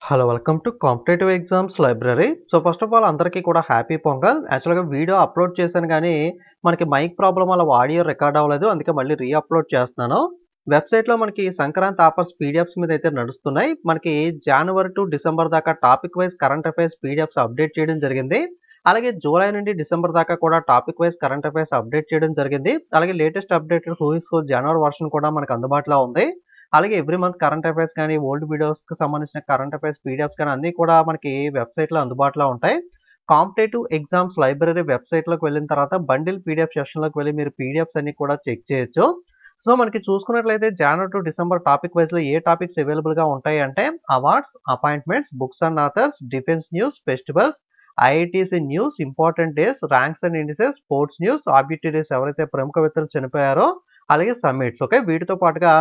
hello welcome to competitive exams library so first of all అందరికీ కూడా happy pongal యాక్చువల్గా video upload చేశాను కానీ మనకి మైక్ ప్రాబ్లం వల్ల ఆడియో రికార్డ్ అవ్వలేదు అందుకే మళ్ళీ రీ అప్లోడ్ చేస్తున్నాను వెబ్సైట్లో మనకి సంక్రాంతి ఆఫర్స్ పీడిఎఫ్స్ మీద అయితే నడుస్తున్నాయి మనకి జనవరి టు డిసెంబర్ దాకా topic wise current affairs PDFs update చేయడం జరిగింది అలాగే జూలై నుండి డిసెంబర్ దాకా కూడా topic wise current affairs update చేయడం జరిగింది అలాగే latest update who is January version కూడా మనకు అందుబాటులో ఉంది అలాగే ఎవ్రీ మంత్ కరెంట్ అఫైర్స్ కానీ ఓల్డ్ వీడియోస్కి సంబంధించిన కరెంట్ అఫైర్స్ పీడిఎఫ్స్ కానీ అన్నీ కూడా మనకి వెబ్సైట్లో అందుబాటులో ఉంటాయి కాంపిటేటివ్ ఎగ్జామ్స్ లైబ్రరీ వెబ్సైట్లోకి వెళ్ళిన తర్వాత బండిల్ పీడిఎఫ్ సెషన్లోకి వెళ్ళి మీరు పీడిఎఫ్స్ అన్ని కూడా చెక్ చేయొచ్చు సో మనకి చూసుకున్నట్లయితే జనవరి టు డిసెంబర్ టాపిక్ వైజ్లో ఏ టాపిక్స్ అవైలబుల్గా ఉంటాయి అంటే awards appointments books and authors defence news festivals IITC news important days ranks and indices sports news obituaries ఎవరైతే ప్రముఖవేత్తలు చనిపోయారో అలాగే సమ్మిట్స్ ఓకే వీటితో పాటుగా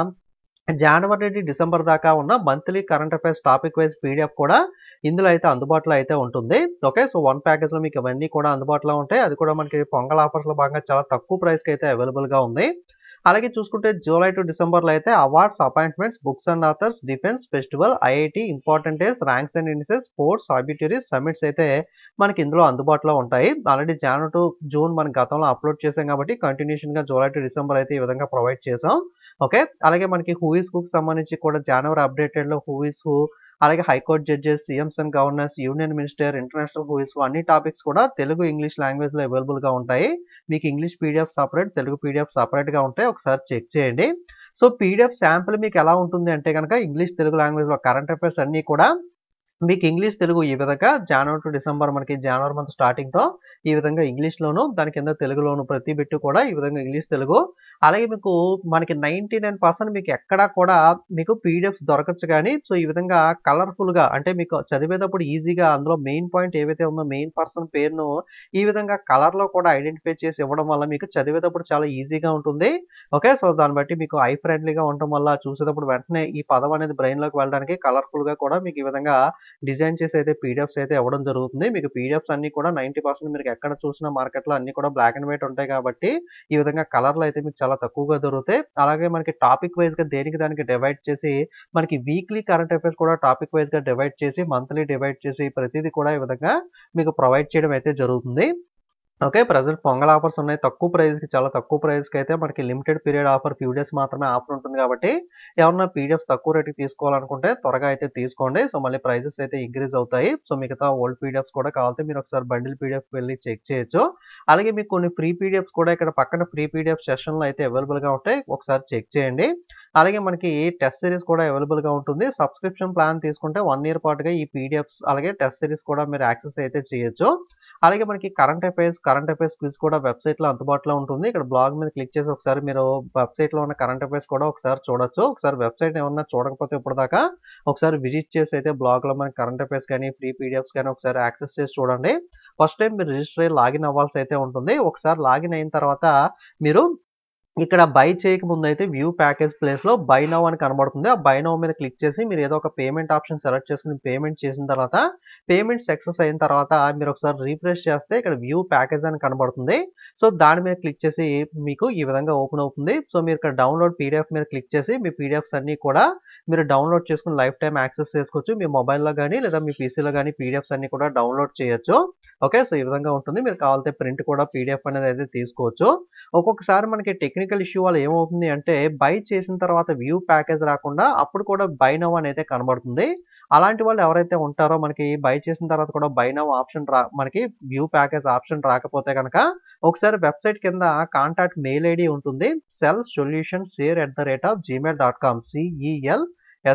జనవరి నుండి డిసెంబర్ దాకా ఉన్న monthly current affairs topic wise PDF కూడా ఇందులో అయితే అందుబాటులో అయితే ఉంటుంది ఓకే సో వన్ ప్యాకేజ్లో మీకు ఇవన్నీ కూడా అందుబాటులో ఉంటాయి అది కూడా మనకి పొంగల్ ఆఫర్స్లో భాగంగా చాలా తక్కువ ప్రైస్కి అయితే అవైలబుల్గా ఉంది అలాగే చూసుకుంటే జూలై టు డిసెంబర్లో అయితే awards appointments books and authors defence festival IIT important days ranks and indices sports obituaries summits అయితే మనకి ఇందులో అందుబాటులో ఉంటాయి ఆల్రెడీ జనవరి టు జూన్ మన గతంలో అప్లోడ్ చేసాం కాబట్టి కంటిన్యూషన్గా జూలై టు డిసెంబర్ అయితే ఈ విధంగా ప్రొవైడ్ చేసాం ఓకే అలాగే మనకి హూయిస్ కుక్ సంబంధించి కూడా జనవరి అప్డేటెడ్లో హూయిస్ హూ అలాగే high court judges CMs and governors union minister international who is అన్ని టాపిక్స్ కూడా తెలుగు ఇంగ్లీష్ లాంగ్వేజ్లో అవైలబుల్గా ఉంటాయి మీకు English PDF separate Telugu PDF సపరేట్గా ఉంటాయి ఒకసారి చెక్ చేయండి సో పీడిఎఫ్ శాంపుల్ మీకు ఎలా ఉంటుంది అంటే కనుక ఇంగ్లీష్ తెలుగు లాంగ్వేజ్లో కరెంట్ అఫైర్స్ అన్నీ కూడా మీకు ఇంగ్లీష్ తెలుగు ఈ విధంగా జనవరి టు డిసెంబర్ మనకి జనవరి మంత్ స్టార్టింగ్తో ఈ విధంగా ఇంగ్లీష్లోను దాని కింద తెలుగులోను ప్రతి బిట్టు కూడా ఈ విధంగా ఇంగ్లీష్ తెలుగు అలాగే మీకు మనకి నైంటీ నైన్ పర్సెంట్ మీకు ఎక్కడా కూడా మీకు పీడిఎఫ్స్ దొరకచ్చు కానీ సో ఈ విధంగా కలర్ఫుల్గా అంటే మీకు చదివేటప్పుడు ఈజీగా అందులో మెయిన్ పాయింట్ ఏవైతే ఉందో మెయిన్ పర్సన్ పేరును ఈ విధంగా కలర్లో కూడా ఐడెంటిఫై చేసి ఇవ్వడం వల్ల మీకు చదివేటప్పుడు చాలా ఈజీగా ఉంటుంది ఓకే సో దాన్ని బట్టి మీకు ఐ ఫ్రెండ్లీగా ఉండటం వల్ల చూసేటప్పుడు వెంటనే ఈ పదం అనేది బ్రెయిన్లోకి వెళ్ళడానికి కలర్ఫుల్గా కూడా మీకు ఈ విధంగా డిజైన్ చేసి అయితే పీడిఎఫ్స్ అయితే ఇవ్వడం జరుగుతుంది మీకు పీడిఎఫ్స్ అన్ని కూడా నైంటీ పర్సెంట్ మీరు ఎక్కడ చూసిన మార్కెట్లో అన్ని కూడా బ్లాక్ అండ్ వైట్ ఉంటాయి కాబట్టి ఈ విధంగా కలర్లు అయితే మీకు చాలా తక్కువగా దొరుకుతాయి అలాగే మనకి టాపిక్ వైజ్గా దేనికి దానికి డివైడ్ చేసి మనకి వీక్లీ కరెంట్ అఫైర్స్ కూడా టాపిక్ వైజ్గా డివైడ్ చేసి మంత్లీ డివైడ్ చేసి ప్రతిదీ కూడా ఈ విధంగా మీకు ప్రొవైడ్ చేయడం అయితే జరుగుతుంది ఓకే ప్రజెంట్ పొంగల్ ఆఫర్స్ ఉన్నాయి తక్కువ ప్రైస్కి చాలా తక్కువ ప్రైస్కి అయితే మనకి limited period offer few days మాత్రమే ఆఫర్ ఉంటుంది కాబట్టి ఎవరన్నా పీడిఎఫ్ తక్కువ రేటుకి తీసుకోవాలనుకుంటే త్వరగా అయితే తీసుకోండి సో మళ్ళీ ప్రైజెస్ అయితే ఇంక్రీజ్ అవుతాయి సో మిగతా ఓల్డ్ పీడిఎఫ్స్ కూడా కావాలంటే మీరు ఒకసారి బండిల్ పీడిఎఫ్ వెళ్ళి చెక్ చేయొచ్చు అలాగే మీకు కొన్ని ఫ్రీ పీడిఎఫ్స్ కూడా ఇక్కడ పక్కన ఫ్రీ పీడిఎఫ్ సెషన్లో అయితే అవైలబుల్గా ఉంటాయి ఒకసారి చెక్ చేయండి అలాగే మనకి టెస్ట్ సిరీస్ కూడా అవైలబుల్గా ఉంటుంది సబ్స్క్రిప్షన్ ప్లాన్ తీసుకుంటే వన్ ఇయర్ పాటుగా ఈ పీడిఎఫ్స్ అలాగే టెస్ట్ సిరీస్ కూడా మీరు యాక్సెస్ అయితే చేయొచ్చు అలాగే మనకి current affairs current affairs quiz కూడా వెబ్సైట్లో అందుబాటులో ఉంటుంది ఇక్కడ బ్లాగ్ మీద క్లిక్ చేసి ఒకసారి మీరు వెబ్సైట్లో ఉన్న కరెంట్ అఫైర్స్ కూడా ఒకసారి చూడొచ్చు ఒకసారి వెబ్సైట్ ఏమన్నా చూడకపోతే ఇప్పుడు దాకా ఒకసారి విజిట్ చేసి అయితే బ్లాగ్లో మనకి కరెంట్ అఫైర్స్ కానీ ఫ్రీ పీడిఎఫ్స్ కానీ ఒకసారి యాక్సెస్ చేసి చూడండి ఫస్ట్ టైం మీరు రిజిస్టర్ అయ్యి లాగిన్ అవ్వాల్సి అయితే ఉంటుంది ఒకసారి లాగిన్ అయిన తర్వాత మీరు ఇక్కడ బై చేయక ముందు అయితే వ్యూ ప్యాకేజ్ ప్లేస్లో బై నౌ అని కనబడుతుంది ఆ బై నౌ మీద క్లిక్ చేసి మీరు ఏదో ఒక పేమెంట్ ఆప్షన్ సెలెక్ట్ చేసుకుని పేమెంట్ చేసిన తర్వాత పేమెంట్ సక్సెస్ అయిన తర్వాత మీరు ఒకసారి రీఫ్రెష్ చేస్తే ఇక్కడ వ్యూ ప్యాకేజ్ అని కనబడుతుంది సో దాని మీద క్లిక్ చేసి మీకు ఈ విధంగా ఓపెన్ అవుతుంది సో మీరు ఇక్కడ డౌన్లోడ్ పీడిఎఫ్ మీద క్లిక్ చేసి మీ పీడిఎఫ్స్ అన్ని కూడా మీరు డౌన్లోడ్ చేసుకుని లైఫ్ టైం యాక్సెస్ చేసుకోవచ్చు మీ మొబైల్లో కానీ లేదా మీ పీసీలో కానీ పీడిఎఫ్స్ అన్ని కూడా డౌన్లోడ్ చేయొచ్చు ఓకే సో ఈ విధంగా ఉంటుంది మీరు కావాలంటే ప్రింట్ కూడా పీడిఎఫ్ అనేది అయితే తీసుకోవచ్చు ఒక్కొక్కసారి మనకి టెక్నికల్ ఇష్యూ వల్ల ఏమవుతుంది అంటే బై చేసిన తర్వాత వ్యూ ప్యాకేజ్ రాకుండా అప్పుడు కూడా బై నవ్ అనేది కనబడుతుంది అలాంటి వాళ్ళు ఎవరైతే ఉంటారో మనకి బై చేసిన తర్వాత కూడా బై నవ్ ఆప్షన్ రా మనకి వ్యూ ప్యాకేజ్ ఆప్షన్ రాకపోతే కనుక ఒకసారి వెబ్సైట్ కింద కాంటాక్ట్ మెయిల్ ఐడి ఉంటుంది cell solution share at the rate of Gmail dot com CEL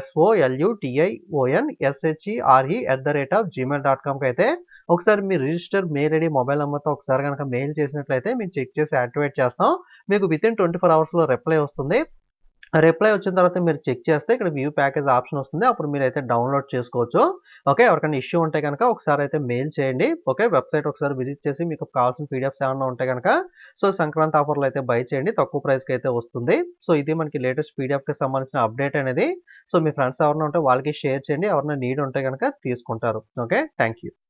SOLUTION SHERE at the rate of Gmail dot కామ్కి అయితే ఒకసారి మీ రిజిస్టర్ మెయిల్ ఐడి మొబైల్ నెంబర్తో ఒకసారి కనుక మెయిల్ చేసినట్లయితే మేము చెక్ చేసి యాక్టివేట్ చేస్తాం మీకు విత్ ఇన్ ట్వంటీ ఫోర్ అవర్స్లో రిప్లై వస్తుంది రిప్లై వచ్చిన తర్వాత మీరు చెక్ చేస్తే ఇక్కడ వ్యూ ప్యాకేజ్ ఆప్షన్ వస్తుంది అప్పుడు మీరు అయితే డౌన్లోడ్ చేసుకోవచ్చు ఓకే ఎవరికైనా ఇష్యూ ఉంటే కనుక ఒకసారి అయితే మెయిల్ చేయండి ఓకే వెబ్సైట్ ఒకసారి విజిట్ చేసి మీకు కావాల్సిన పీడిఎఫ్స్ ఏమైనా ఉంటే కనుక సో సంక్రాంతి ఆఫర్లో అయితే బై చేయండి తక్కువ ప్రైస్కి అయితే వస్తుంది సో ఇది మనకి లేటెస్ట్ పీడిఎఫ్కి సంబంధించిన అప్డేట్ అనేది సో మీ ఫ్రెండ్స్ ఎవరైనా ఉంటే వాళ్ళకి షేర్ చేయండి ఎవరైనా నీడ్ ఉంటే కనుక తీసుకుంటారు ఓకే థ్యాంక్ యూ